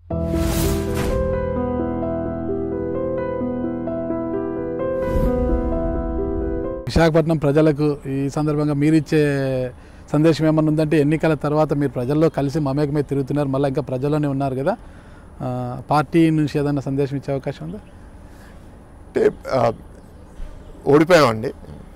విశాఖపట్నం ప్రజలకు ఈ సందర్భంగా మీరు ఇచ్చే సందేశం ఏమన్నా ఉందంటే ఎన్నికల తర్వాత మీరు ప్రజల్లో కలిసి మమేకమై తిరుగుతున్నారు మళ్ళీ ఇంకా ప్రజల్లోనే ఉన్నారు కదా ఆ, పార్టీ నుంచి ఏదైనా సందేశం ఇచ్చే అవకాశం ఉందా అంటే ఆ, ఓడిపోయామండి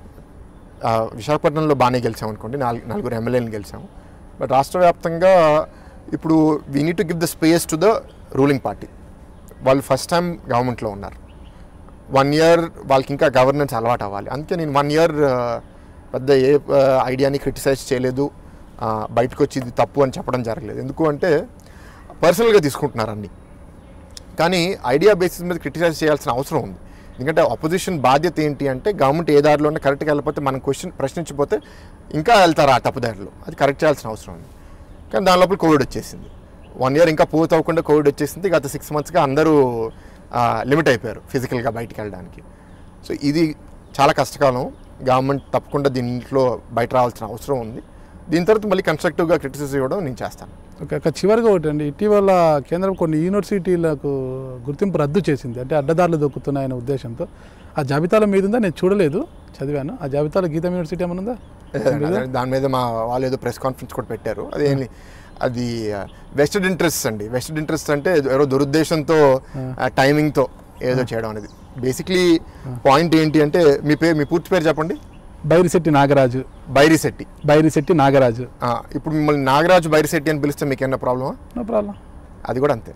ఆ, విశాఖపట్నంలో బాగానే గెలిచాం అనుకోండి నాలుగు నలుగురు ఎమ్మెల్యేలను గెలిచాము బట్ రాష్ట్ర వ్యాప్తంగా ఇప్పుడు we need to give the space to the ruling party వాళ్ళు ఫస్ట్ టైం గవర్నమెంట్లో ఉన్నారు వన్ ఇయర్ వాళ్ళకి ఇంకా గవర్నెన్స్ అలవాటు అవ్వాలి అందుకే నేను వన్ ఇయర్ పెద్ద ఏ ఐడియాని క్రిటిసైజ్ చేయలేదు ఆ, బయటకు వచ్చి ఇది తప్పు అని చెప్పడం జరగలేదు ఎందుకు అంటే పర్సనల్గా తీసుకుంటున్నారు అన్నీ కానీ ఐడియా బేసిస్ మీద క్రిటిసైజ్ చేయాల్సిన అవసరం ఉంది ఎందుకంటే అపోజిషన్ బాధ్యత ఏంటి అంటే గవర్నమెంట్ ఏ దారిలో ఉన్నా కరెక్ట్గా వెళ్ళిపోతే మనం క్వశ్చన్ ప్రశ్నించిపోతే ఇంకా వెళ్తారు ఆ తప్పుదారిలో అది కరెక్ట్ చేయాల్సిన అవసరం ఉంది కానీ దాని లోపల కోవిడ్ వచ్చేసింది వన్ ఇయర్ ఇంకా పూర్తి అవ్వకుండా కోవిడ్ వచ్చేసింది గత సిక్స్ మంత్స్గా అందరూ లిమిట్ అయిపోయారు ఫిజికల్గా బయటికి వెళ్ళడానికి సో ఇది చాలా కష్టకాలం గవర్నమెంట్ తప్పకుండా దీంట్లో బయట రావాల్సిన అవసరం ఉంది దీని తర్వాత మళ్ళీ కన్స్ట్రక్టివ్గా క్రిటిసైజ్ ఇవ్వడం నేను చేస్తాను ఓకే ఒక చివరిగా ఒకటి అండి ఇటీవల కేంద్రం కొన్ని యూనివర్సిటీలకు గుర్తింపు రద్దు చేసింది అంటే అడ్డదారులు దొక్కుతున్నాయనే ఉద్దేశంతో ఆ జాబితాలో మీద ఉందా నేను చూడలేదు చదివాను ఆ జాబితాలో గీతం యూనివర్సిటీ ఏమైనా ఉందా అదే, దాని మీద మా వాళ్ళు ఏదో ప్రెస్ కాన్ఫరెన్స్ కూడా పెట్టారు అదేంటి అది వెస్టెడ్ ఇంట్రెస్ట్ అండి వెస్టెడ్ ఇంట్రెస్ట్ అంటే ఎవరో దురుద్దేశంతో టైమింగ్తో ఏదో చేయడం అనేది బేసిక్లీ పాయింట్ ఏంటి అంటే మీ పేరు మీ పూర్తి పేరు చెప్పండి బైరిశెట్టి నాగరాజు బైరిశెట్టి బైరిశెట్టి నాగరాజు ఆ, ఇప్పుడు మిమ్మల్ని నాగరాజు బైరిశెట్టి అని పిలిస్తే మీకు ఏమన్నా ప్రాబ్లమా నో ప్రాబ్లం అది కూడా అంతే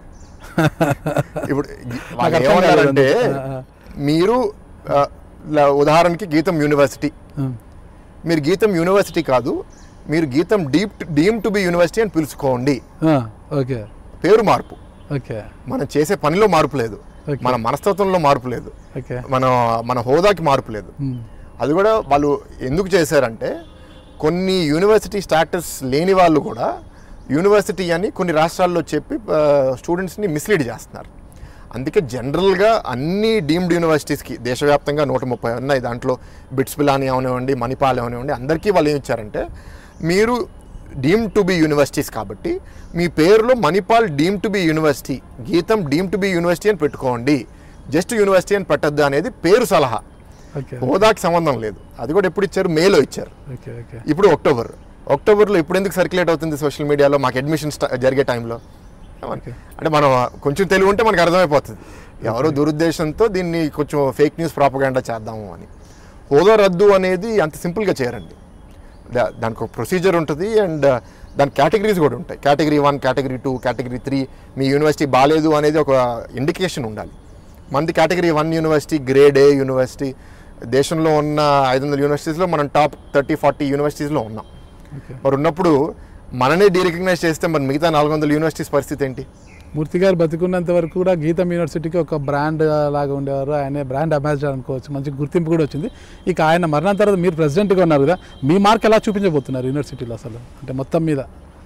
ఇప్పుడు గి- వాళ్ళు నాకు అర్థం ఏమన్నారంటే కాలేదు. ఆ, ఆ. మీరు ఆ, ల- ఉదాహరణకి గీతం యూనివర్సిటీ మీరు గీతం యూనివర్సిటీ కాదు మీరు Gitam deep deemed to be university అని పిలుచుకోండి ఓకే పేరు మార్పు ఓకే మనం చేసే పనిలో మార్పు లేదు Okay. మన మనస్తత్వంలో మార్పు లేదు ఓకే మన మన హోదాకి మార్పు లేదు అది కూడా వాళ్ళు ఎందుకు చేశారంటే కొన్ని యూనివర్సిటీ స్టాటస్ లేని వాళ్ళు కూడా యూనివర్సిటీ అని కొన్ని రాష్ట్రాల్లో చెప్పి స్టూడెంట్స్ని మిస్లీడ్ చేస్తున్నారు అందుకే జనరల్గా అన్ని డీమ్డ్ యూనివర్సిటీస్కి దేశవ్యాప్తంగా నూట ముప్పై ఉన్నాయి దాంట్లో బిట్స్ పిలాని అవనివ్వండి మణిపాల్ అవనివ్వండి అందరికీ వాళ్ళు ఏం ఇచ్చారంటే మీరు డీమ్ టు బి యూనివర్సిటీస్ కాబట్టి మీ పేరులో Manipal deemed to be university Gitam deemed to be university అని పెట్టుకోండి జస్ట్ యూనివర్సిటీ అని పెట్టద్దు అనేది పేరు సలహా ఓకే హోదాకి సంబంధం లేదు అది కూడా ఎప్పుడు ఇచ్చారు మేలో ఇచ్చారు ఓకే ఓకే ఇప్పుడు అక్టోబర్ అక్టోబర్లో ఇప్పుడు ఎందుకు సర్క్యులేట్ అవుతుంది సోషల్ మీడియాలో మాకు అడ్మిషన్ జరిగే టైంలో ఓకే అంటే మనం కొంచెం తెలివి ఉంటే మనకు అర్థమైపోతుంది ఎవరో దురుద్దేశంతో దీన్ని కొంచెం ఫేక్ న్యూస్ ప్రాపగాండా చేద్దాము అని హోదా రద్దు అనేది అంత సింపుల్గా చేయరండి దా- దానికి ఒక ప్రొసీజర్ ఉంటుంది అండ్ దాని కేటగిరీస్ కూడా ఉంటాయి category one category two category three మీ యూనివర్సిటీ బాగాలేదు అనేది ఒక ఇండికేషన్ ఉండాలి మనది category one university grade A university దేశంలో ఉన్న ఐదు వందల యూనివర్సిటీస్లో మనం టాప్ థర్టీ ఫార్టీ యూనివర్సిటీస్లో ఉన్నాం ఓకే మరి ఉన్నప్పుడు మననే డీరికగ్నైజ్ చేస్తే మరి మిగతా నాలుగు వందల యూనివర్సిటీస్ పరిస్థితి ఏంటి మూర్తి గారు బతికున్నంత వరకు కూడా గీతం యూనివర్సిటీకి ఒక బ్రాండ్ లాగా ఉండేవారు ఆయన బ్రాండ్ అంబాసిడర్ అనుకోవచ్చు మంచి గుర్తింపు కూడా వచ్చింది ఇక ఆయన మరణం తర్వాత మీరు ప్రెసిడెంట్గా ఉన్నారు కదా మీ మార్క్ ఎలా చూపించబోతున్నారు యూనివర్సిటీలో అసలు అంటే మొత్తం మీద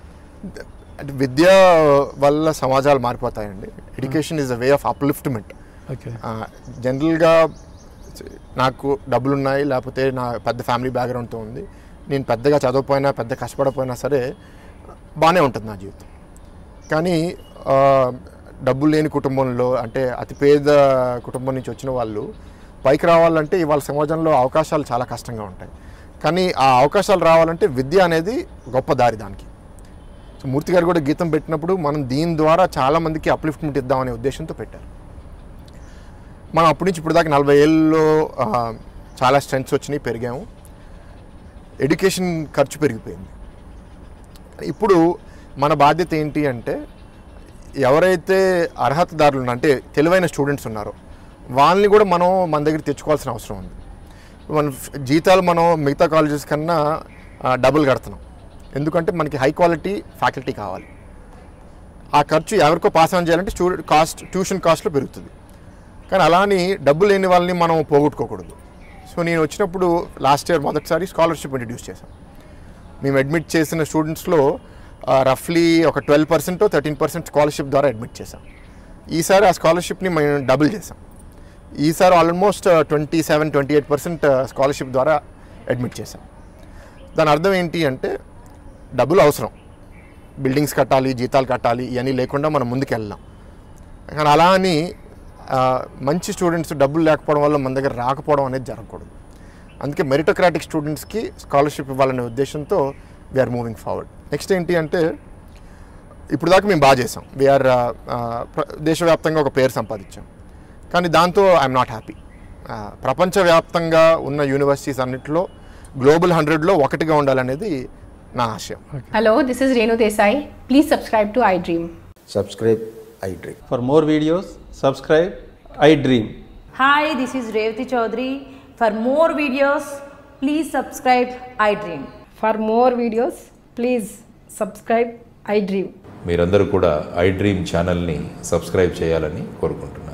అంటే విద్య వల్ల సమాజాలు మారిపోతాయండి education is a way of upliftment okay జనరల్గా నాకు డబ్బులు ఉన్నాయి లేకపోతే నా పెద్ద ఫ్యామిలీ బ్యాక్గ్రౌండ్తో ఉంది నేను పెద్దగా చదవకపోయినా పెద్ద కష్టపడకపోయినా సరే బాగానే ఉంటుంది నా జీవితం కానీ ఆ, డబ్బులు లేని కుటుంబంలో అంటే అతి పేద కుటుంబం నుంచి వచ్చిన వాళ్ళు పైకి రావాలంటే ఇవాళ సమాజంలో అవకాశాలు చాలా కష్టంగా ఉంటాయి కానీ ఆ అవకాశాలు రావాలంటే విద్య అనేది గొప్ప దారి దానికి సో మూర్తి గారు కూడా గీతం పెట్టినప్పుడు మనం దీని ద్వారా చాలా మందికి అప్లిఫ్ట్మెంట్ ఇద్దామనే ఉద్దేశంతో పెట్టారు మనం అప్పటి నుంచి ఇప్పుడు దాకా నలభై ఏళ్ళలో ఆ, చాలా స్ట్రెంగ్స్ వచ్చినాయి పెరిగాము ఎడ్యుకేషన్ ఖర్చు పెరిగిపోయింది ఇప్పుడు మన బాధ్యత ఏంటి అంటే ఎవరైతే అర్హతదారులు ఉన్నా- అంటే తెలివైన స్టూడెంట్స్ ఉన్నారో వాళ్ళని కూడా మనం మన దగ్గర తెచ్చుకోవాల్సిన అవసరం ఉంది మన ఫ్- జీతాలు మనం మిగతా కాలేజెస్ కన్నా ఆ, డబుల్ కడుతున్నాం ఎందుకంటే మనకి హై క్వాలిటీ ఫ్యాకల్టీ కావాలి ఆ ఖర్చు ఎవరికో పాస్ ఆన్ చేయాలంటే స్టూడెంట్ కాస్ట్ ట్యూషన్ కాస్ట్లో పెరుగుతుంది కానీ అలా అని డబ్బు లేని వాళ్ళని మనం పోగొట్టుకోకూడదు సో నేను వచ్చినప్పుడు లాస్ట్ ఇయర్ మొదటిసారి స్కాలర్షిప్ ఇంట్రడ్యూస్ చేశాం మేము అడ్మిట్ చేసిన స్టూడెంట్స్లో రఫ్లీ ఒక twelve percent thirteen percent scholarship ద్వారా అడ్మిట్ చేశాం ఈసారి ఆ స్కాలర్షిప్ని మేము డబుల్ చేసాం ఈసారి almost twenty seven twenty eight percent scholarship ద్వారా అడ్మిట్ చేశాం దాని అర్థం ఏంటి అంటే డబ్బులు అవసరం బిల్డింగ్స్ కట్టాలి జీతాలు కట్టాలి ఇవన్నీ లేకుండా మనం ముందుకు వెళ్ళాం కానీ అలా అని ఆ, మంచి స్టూడెంట్స్ డబ్బులు లేకపోవడం వల్ల మన దగ్గర రాకపోవడం అనేది జరగకూడదు అందుకే మెరిటోక్రాటిక్ స్టూడెంట్స్కి స్కాలర్షిప్ ఇవ్వాలనే ఉద్దేశంతో వీఆర్ మూవింగ్ ఫార్వర్డ్ నెక్స్ట్ ఏంటి అంటే ఇప్పుడు దాకా మేము బాగా చేసాం వీఆర్ దేశవ్యాప్తంగా ఒక పేరు సంపాదించాం కానీ దాంతో ఐఎమ్ నాట్ హ్యాపీ ప్రపంచవ్యాప్తంగా ఉన్న యూనివర్సిటీస్ అన్నింటిలో గ్లోబల్ హండ్రెడ్లో ఒకటిగా ఉండాలనేది నా ఆశయం Hello, this is Renu Desai. Please subscribe to iDream. subscribe iDream. For more videos, subscribe I Dream. Hi, this is Revati Chaudhary. For more videos, please subscribe iDream. For more videos, please subscribe iDream. మీరందరూ కూడా I dream ఛానల్ని subscribe చేయాలని కోరుకుంటున్నాను